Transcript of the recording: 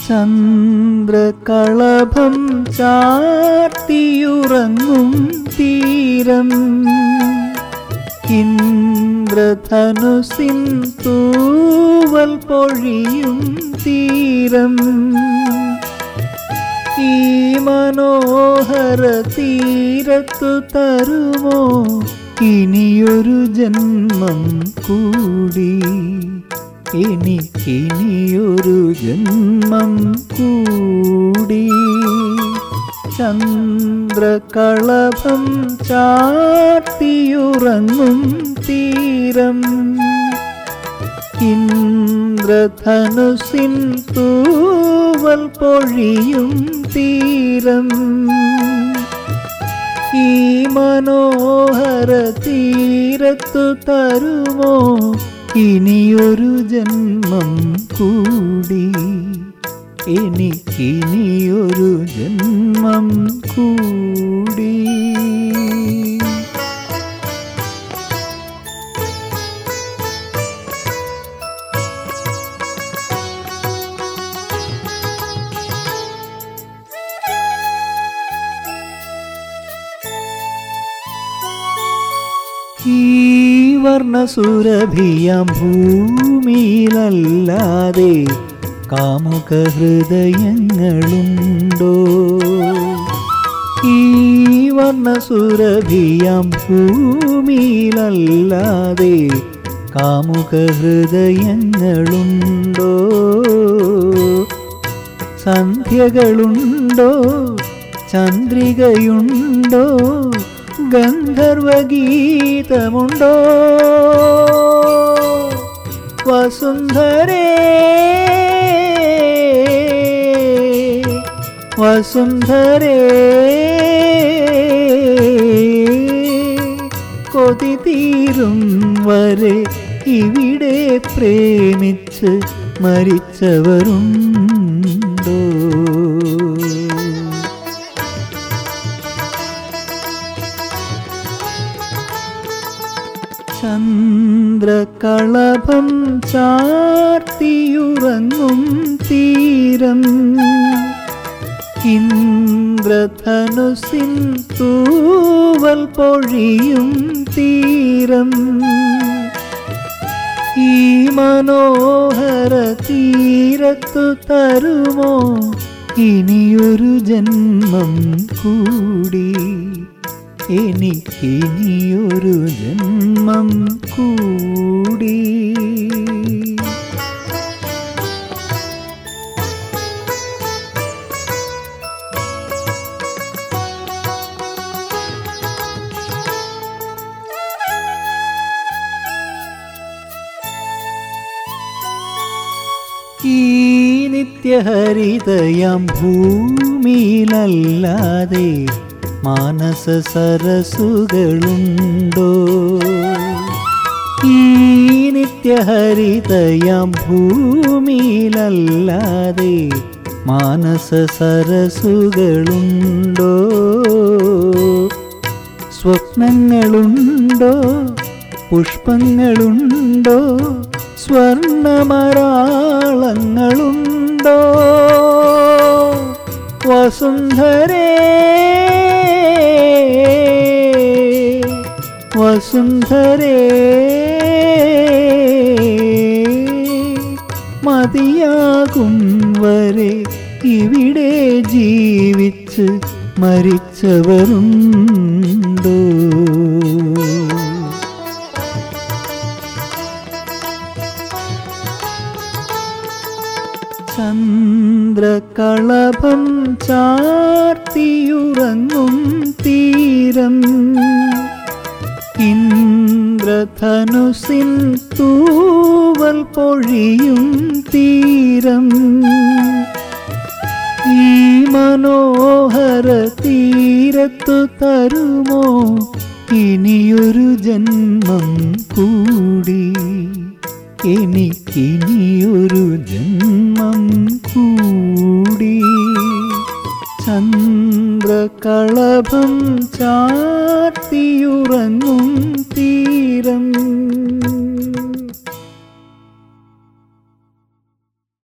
ചന്ദ്രകളഭം ചാർത്തിയുറങ്ങും തീരം ഇന്ദ്രധനുസിൻ തൂവൽ പൊഴിയും തീരം ഈ മനോഹര തീരത്തു തരുമോ ഇനിയൊരു ജന്മം കൂടി എനിക്കിനിയൊരു ജന്മം കൂടി ചന്ദ്രകളഭം ചാർത്തിയുറങ്ങും തീരം ഇന്ദ്രധനുസിൻ തൂവൽ പൊഴിയും തീരം ഈ മനോഹര തീരത്തു തരുമോ ഇനിയൊരു ജന്മം കൂടി എനിക്കിനിയൊരു ജന്മം കൂടി ഈ വർണ്ണസുരഭിയാം ഭൂമിയിലല്ലാതെ കാമുക ഹൃദയങ്ങളുണ്ടോ ഈ വർണ്ണസുരഭിയാം ഭൂമിയിലല്ലാതെ കാമുക ഹൃദയങ്ങളുണ്ടോ സന്ധ്യകളുണ്ടോ ചന്ദ്രികയുണ്ടോ ഗന്ധർവഗീതമുണ്ടോ വസുന്ധരേ വസുന്ധരേ കൊതി തീരും വരെ ഇവിടെ പ്രേമിച്ച് മരിച്ചവരുണ്ടോ ചന്ദ്രകളഭം ചാർത്തിയുറങ്ങും തീരം ഇന്ദ്രധനുസിൻ തൂവൽ പൊഴിയും തീരം ഈ മനോഹര തീരത്തു തരുമോ ഇനിയൊരു ജന്മം കൂടി എനിക്കിനിയൊരു ജന്മം കൂടി ഈ നിത്യഹരിതയാം ഭൂമിയിലല്ലാതെ മാനസ സരസുകളുണ്ടോ ഈ നിത്യഹരിതയാം ഭൂമിയിലല്ലാതെ മാനസ സരസുകളുണ്ടോ സ്വപ്നങ്ങളുണ്ടോ പുഷ്പങ്ങളുണ്ടോ സ്വർണമരാളങ്ങളുണ്ടോ വസുന്ധരേ വസുന്ധരേ മതിയാകും വരെ ഇവിടെ ജീവിച്ച് മരിച്ചവരുണ്ടോ ചന്ദ്രകളഭം ചാർത്തിയുറങ്ങും തീരം ഇന്ദ്രധനുസിൻ തൂവൽ പൊഴിയും തീരം ഈ മനോഹര തീരത്തു തരുമോ ഇനിയൊരു ജന്മം കൂടി എനിക്കിനിയൊരു ജന്മം കൂടി ചന്ദ്രകളഭം ചാ